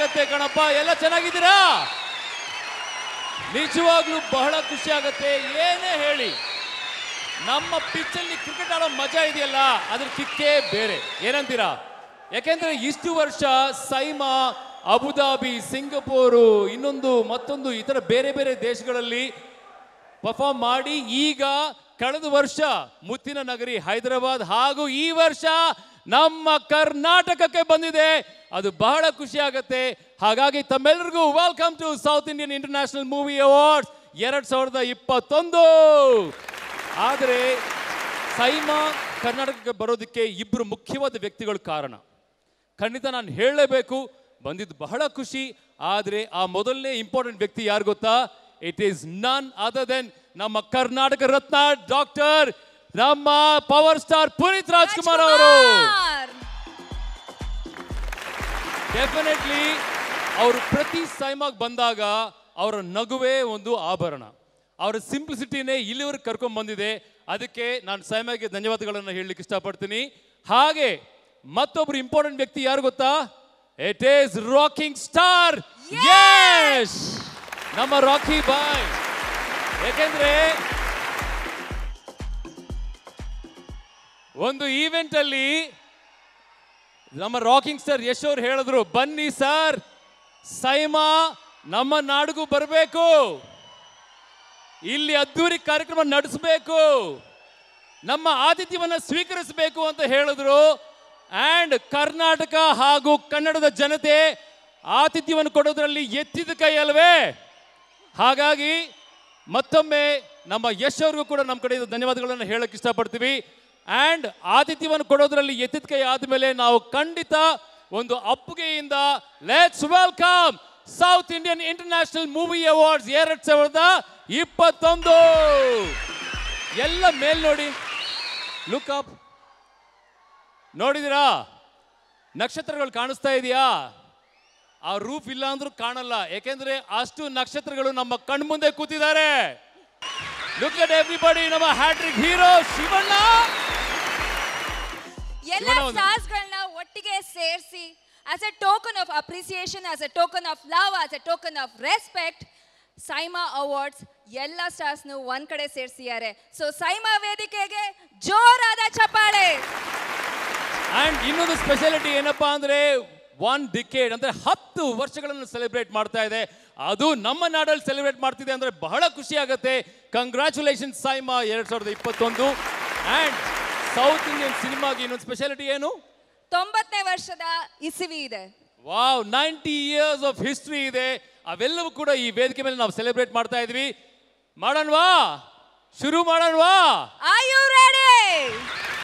ಆಗತ್ತೆ ಕಣಪ್ಪ ಎಲ್ಲ ಚೆನ್ನಾಗಿದ್ದೀರಾ ನಿಜವಾಗ್ಲೂ ಬಹಳ ಖುಷಿ ಆಗತ್ತೆ ಏನೇ ಹೇಳಿ ನಮ್ಮ ಪಿಚ್ಚಲ್ಲಿ ಕ್ರಿಕೆಟ್ ಆಡೋ ಮಜಾ ಇದೆಯಲ್ಲ ಅದ್ರ ಕಿಕ್ಕೇ ಬೇರೆ ಏನಂತೀರಾ ಯಾಕೆಂದ್ರೆ ಇಷ್ಟು ವರ್ಷ ಸೈಮಾ ಅಬುದಾಬಿ ಸಿಂಗಪೂರು ಇನ್ನೊಂದು ಮತ್ತೊಂದು ಇತರ ಬೇರೆ ಬೇರೆ ದೇಶಗಳಲ್ಲಿ ಪರ್ಫಾರ್ಮ್ ಮಾಡಿ ಈಗ ಕಳೆದ ವರ್ಷ ಮುತ್ತಿನ ನಗರಿ ಹೈದರಾಬಾದ್ ಹಾಗೂ ಈ ವರ್ಷ ನಮ್ಮ ಕರ್ನಾಟಕಕ್ಕೆ ಬಂದಿದೆ ಅದು ಬಹಳ ಖುಷಿ ಆಗುತ್ತೆ ಹಾಗಾಗಿ ತಮ್ಮೆಲ್ಲರಿಗೂ welcome to South Indian international movie awards ಎರಡ್ ಸಾವಿರದ ಇಪ್ಪತ್ತೊಂದು ಆದರೆ ಸೈಮಾ ಕರ್ನಾಟಕಕ್ಕೆ ಬರೋದಕ್ಕೆ ಇಬ್ಬರು ಮುಖ್ಯವಾದ ವ್ಯಕ್ತಿಗಳು ಕಾರಣ ಖಂಡಿತ ನಾನು ಹೇಳಲೇಬೇಕು ಬಂದಿದ್ದು ಬಹಳ ಖುಷಿ ಆದರೆ ಆ ಮೊದಲನೇ ಇಂಪಾರ್ಟೆಂಟ್ ವ್ಯಕ್ತಿ ಯಾರು ಗೊತ್ತಾ it is none other than ನಮ್ಮ ಕರ್ನಾಟಕ ರತ್ನ ಡಾಕ್ಟರ್ ನಮ್ಮ ಪವರ್ ಸ್ಟಾರ್ ಪುನೀತ್ ರಾಜ್ಕುಮಾರ್ ಅವರು ರಾಜ್ಕುಮಾರ್. ಡೆಫಿನೆಟ್ಲಿ ಅವರು ಪ್ರತಿ ಸೈಮಾಗ್ ಬಂದಾಗ ಅವರ ನಗುವೇ ಒಂದು ಆಭರಣ ಅವರ ಸಿಂಪ್ಲಿಸಿಟಿನೇ ಇಲ್ಲಿವರೆಗೆ ಕರ್ಕೊಂಡ್ ಬಂದಿದೆ ಅದಕ್ಕೆ ನಾನು ಸೈಮಾಗೆ ಧನ್ಯವಾದಗಳನ್ನು ಹೇಳಲಿಕ್ಕೆ ಇಷ್ಟಪಡ್ತೀನಿ ಹಾಗೆ ಮತ್ತೊಬ್ರು ಇಂಪಾರ್ಟೆಂಟ್ ವ್ಯಕ್ತಿ ಯಾರು ಗೊತ್ತಾ it is rocking star Yash ನಮ್ಮ ರಾಕಿ ಬಾಯ್ ಯಾಕೆಂದ್ರೆ ಒಂದು ಈವೆಂಟ್ ಅಲ್ಲಿ ನಮ್ಮ ರಾಕಿಂಗ್ ಸ್ಟಾರ್ ಯಶ್ ಅವ್ರು ಹೇಳಿದ್ರು ಬನ್ನಿ ಸರ್ ಸೈಮಾ ನಮ್ಮ ನಾಡಿಗೂ ಬರಬೇಕು ಇಲ್ಲಿ ಅದ್ದೂರಿ ಕಾರ್ಯಕ್ರಮ ನಡೆಸಬೇಕು ನಮ್ಮ ಆತಿಥ್ಯವನ್ನ ಸ್ವೀಕರಿಸಬೇಕು ಅಂತ ಹೇಳಿದ್ರು ಅಂಡ್ ಕರ್ನಾಟಕ ಹಾಗೂ ಕನ್ನಡದ ಜನತೆ ಆತಿಥ್ಯವನ್ನು ಕೊಡೋದ್ರಲ್ಲಿ ಎತ್ತಿದ ಕೈ ಅಲ್ವೇ ಹಾಗಾಗಿ ಮತ್ತೊಮ್ಮೆ ನಮ್ಮ ಯಶ್ ಅವ್ರಿಗೂ ಕೂಡ ನಮ್ಮ ಕಡೆಯಿಂದ ಧನ್ಯವಾದಗಳನ್ನು ಹೇಳಕ್ ಇಷ್ಟಪಡ್ತೀವಿ ಅಂಡ್ ಆತಿಥ್ಯವನ್ನು ಕೊಡೋದ್ರಲ್ಲಿ ಎತ್ತಿದ ಕೈ ಆದ್ಮೇಲೆ ನಾವು ಖಂಡಿತ ಒಂದು ಅಪ್ಪುಗೆಯಿಂದ let's welcome South Indian international movie awards ಎರಡ್ ಸಾವಿರದ ಇಪ್ಪತ್ತೊಂದು ಎಲ್ಲ ಮೇಲ್ ನೋಡಿ ಲುಕ್ ಅಪ್ ನೋಡಿದಿರಾ ನಕ್ಷತ್ರಗಳು ಕಾಣಿಸ್ತಾ ಇದೆಯಾ ಆ ರೂಫ್ ಇಲ್ಲ ಅಂದ್ರೂ ಕಾಣಲ್ಲ ಯಾಕೆಂದ್ರೆ ಅಷ್ಟು ನಕ್ಷತ್ರಗಳು ನಮ್ಮ ಕಣ್ಮುಂದೆ ಕೂತಿದ್ದಾರೆ ಲುಕ್ ಅಟ್ ಎವ್ರಿಬಡಿ ನಮ್ಮ ಹ್ಯಾಟ್ರಿಕ್ ಹೀರೋ ಶಿವಣ್ಣ ಎಲ್ಲ ಶಿವಣ್ಣ ಒಂದು- ಸ್ಟಾರ್ಸ್ ಗಳನ್ನ ಒಟ್ಟಿಗೆ ಸೇರಿಸಿ as a token of appreciation as a token of love as a token of respect SIIMA awards ಎಲ್ಲ ಸ್ಟಾರ್ಸ್ನು ಒಂದ್ ಕಡೆ ಸೇರಿಸಿದ್ದಾರೆ ಸೊ ಸೈಮಾ ವೇದಿಕೆಗೆ ಜೋರಾದ ಚಪ್ಪಾಳೆ ಅಂಡ್ ಇನ್ನೊಂದು ಸ್ಪೆಷಾಲಿಟಿ ಏನಪ್ಪಾ ಅಂದ್ರೆ ಒನ್ ಡಿಕೇಡ್ ಅಂದ್ರೆ ಹತ್ತು ವರ್ಷಗಳನ್ನು ಸೆಲೆಬ್ರೇಟ್ ಮಾಡ್ತಾ ಇದೆ ಅದು ನಮ್ಮ ನಾಡಲ್ಲಿ ಸೆಲೆಬ್ರೇಟ್ ಮಾಡ್ತಿದೆ ಅಂದ್ರೆ ಬಹಳ ಖುಷಿ ಆಗುತ್ತೆ ಕಂಗ್ರ್ಯಾಚುಲೇಷನ್ ಸೈಮಾ ಎರಡ್ ಸಾವಿರದ ಇಪ್ಪತ್ತೊಂದು ಅಂಡ್ ಸೌತ್ ಇಂಡಿಯನ್ ಸಿನಿಮಾಗೆ ಇನ್ನೊಂದು ಸ್ಪೆಷಾಲಿಟಿ ಏನು ತೊಂಬತ್ತನೇ ವರ್ಷದ ಇಸವಿ ಇದೆ wow ninety years of history ಇದೆ ಅವೆಲ್ಲವೂ ಕೂಡ ಈ ವೇದಿಕೆ ಮೇಲೆ ನಾವು ಸೆಲೆಬ್ರೇಟ್ ಮಾಡ್ತಾ ಇದ್ವಿ ಮಾಡೋಣವಾ ಶುರು ಮಾಡೋಣವಾ ಆರ್ ಯು ರೆಡಿ